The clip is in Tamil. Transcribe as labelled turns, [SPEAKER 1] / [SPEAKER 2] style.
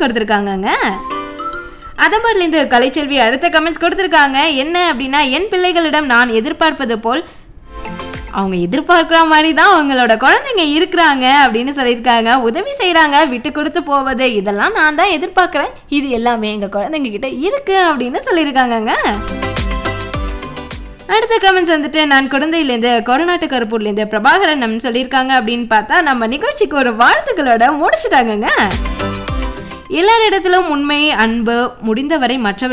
[SPEAKER 1] கமெண்ட்ஸ் கொடுத்துருக்காங்கங்க அதம்பர்லேருந்து கலைச்செல்வி அடுத்த கமெண்ட்ஸ் கொடுத்துருக்காங்க என்ன அப்படின்னா என் பிள்ளைகளிடம் நான் எதிர்பார்ப்பது போல் அவங்க எதிர்பார்க்குற மாதிரி தான் அவங்களோட குழந்தைங்க இருக்கிறாங்க அப்படின்னு சொல்லியிருக்காங்க உதவி செய்கிறாங்க விட்டு கொடுத்து போவது இதெல்லாம் நான் தான் எதிர்பார்க்குறேன் இது எல்லாமே எங்கள் குழந்தைங்க கிட்ட இருக்கு அப்படின்னு சொல்லியிருக்காங்கங்க அடுத்த கமெண்ட்ஸ் வந்துட்டு நான் குழந்தையிலேருந்து கொரநாட்டு கருப்பூர்லேருந்து பிரபாகரன் நம்ம சொல்லியிருக்காங்க அப்படின்னு பார்த்தா நம்ம நிகழ்ச்சிக்கு ஒரு வாழ்த்துக்களோட முடிச்சுட்டாங்கங்க எல்லாரிடத்திலும் உண்மை அன்பு முடிந்தவரை மற்றவர்